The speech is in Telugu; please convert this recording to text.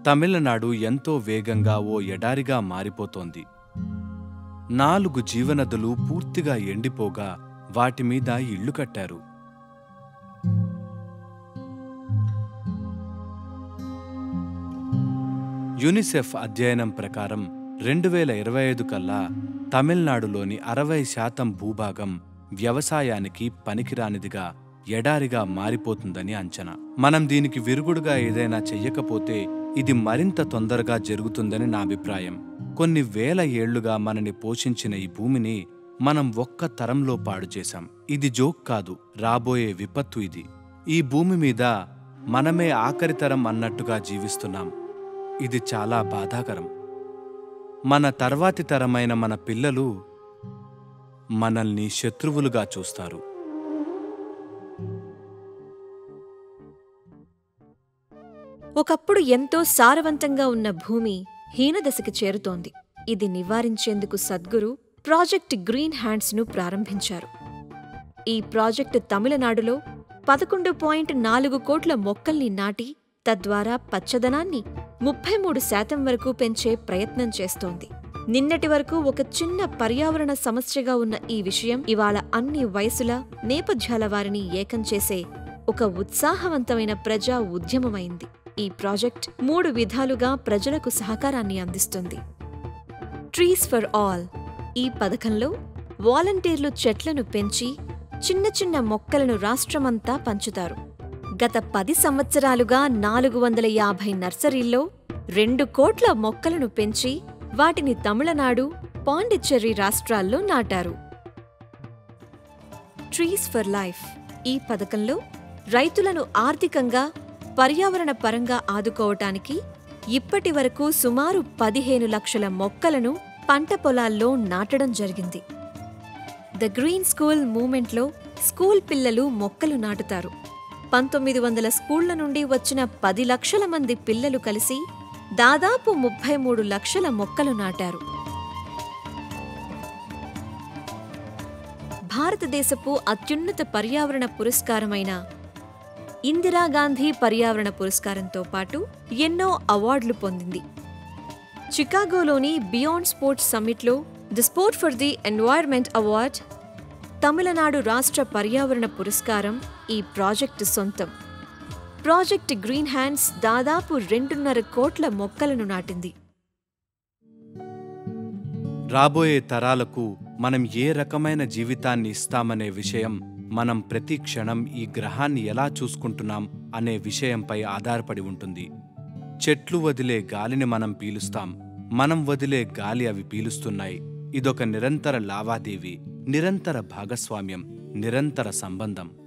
తమిళనాడు ఎంతో వేగంగా ఓ ఎడారిగా మారిపోతోంది నాలుగు జీవనదులు పూర్తిగా ఎండిపోగా వాటి మీద ఇళ్లు కట్టారు యునిసెఫ్ అధ్యయనం ప్రకారం రెండు వేల ఇరవై ఐదు కల్లా తమిళనాడులోని అరవై శాతం భూభాగం వ్యవసాయానికి పనికిరానిదిగా ఎడారిగా మారిపోతుందని అంచనా మనం దీనికి విరుగుడుగా ఏదైనా చెయ్యకపోతే ఇది మరింత తొందరగా జరుగుతుందని నా అభిప్రాయం కొన్ని వేల ఏళ్లుగా మనని పోషించిన ఈ భూమిని మనం ఒక్క తరంలో పాడు చేశాం ఇది జోక్ కాదు రాబోయే విపత్తు ఇది ఈ భూమి మీద మనమే ఆఖరి తరం అన్నట్టుగా జీవిస్తున్నాం ఇది చాలా బాధాకరం మన తర్వాతి తరమైన మన పిల్లలు మనల్ని శత్రువులుగా చూస్తారు ఒకప్పుడు ఎంతో సారవంతంగా ఉన్న భూమి హీనదశకి చేరుతోంది ఇది నివారించేందుకు సద్గురు ప్రాజెక్ట్ గ్రీన్ హ్యాండ్స్ను ప్రారంభించారు ఈ ప్రాజెక్టు తమిళనాడులో పదకొండు పాయింట్ నాలుగు కోట్ల మొక్కల్ని నాటి తద్వారా పచ్చదనాన్ని ముప్పై మూడు శాతం వరకు పెంచే ప్రయత్నం చేస్తోంది నిన్నటి వరకు ఒక చిన్న పర్యావరణ సమస్యగా ఉన్న ఈ విషయం ఇవాళ అన్ని వయసుల నేపథ్యాల వారిని ఏకం చేసే ఒక ఉత్సాహవంతమైన ప్రజా ఉద్యమమైంది ఈ ప్రాజెక్ట్ మూడు విధాలుగా ప్రజలకు సహకారాన్ని అందిస్తుంది ట్రీస్ ఫర్ ఆల్ ఈ పథకంలో వాలంటీర్లు చెట్లను పెంచి చిన్న చిన్న మొక్కలను రాష్ట్రమంతా పంచుతారు గత పది సంవత్సరాలుగా నాలుగు వందల యాభై నర్సరీల్లో రెండు కోట్ల మొక్కలను పెంచి వాటిని తమిళనాడు పాండిచ్చెర్రి రాష్ట్రాల్లో నాటారు ట్రీస్ ఫర్ లైఫ్ ఈ పథకంలో రైతులను ఆర్థికంగా పర్యావరణ పరంగా ఆదుకోవటానికి ఇప్పటి వరకు సుమారు పదిహేను లక్షల మొక్కలను పంట పొలాల్లో నాటడం జరిగింది ద గ్రీన్ స్కూల్ మూమెంట్లో స్కూల్ పిల్లలు మొక్కలు నాటుతారు పంతొమ్మిది వందల స్కూళ్ల నుండి వచ్చిన పది లక్షల మంది పిల్లలు కలిసి దాదాపు ముప్పై మూడు లక్షల మొక్కలు నాటారు భారతదేశపు అత్యున్నత పర్యావరణ పురస్కారమైన ఇందిరాగాంధీ పర్యావరణ పురస్కారంతో పాటు ఎన్నో అవార్డులు పొందింది చికాగోలోని బియాండ్ స్పోర్ట్స్ సమ్మిట్లో the sport for the environment award Tamil Nadu రాష్ట్ర పర్యావరణ పురస్కారం ఈ ప్రాజెక్టు సొంతం ప్రాజెక్ట్ గ్రీన్ హ్యాండ్స్ దాదాపు రెండున్నర కోట్ల మొక్కలను నాటింది రాబోయే తరాలకు మనం ఏ రకమైన జీవితాన్ని ఇస్తామనే విషయం మనం ప్రతి క్షణం ఈ గ్రహాన్ని ఎలా చూసుకుంటున్నాం అనే విషయంపై ఆధారపడి ఉంటుంది చెట్లు వదిలే గాలిని మనం పీలుస్తాం మనం వదిలే గాలి అవి పీలుస్తున్నాయి ఇదొక నిరంతర లావాదేవీ నిరంతర భాగస్వామ్యం నిరంతర సంబంధం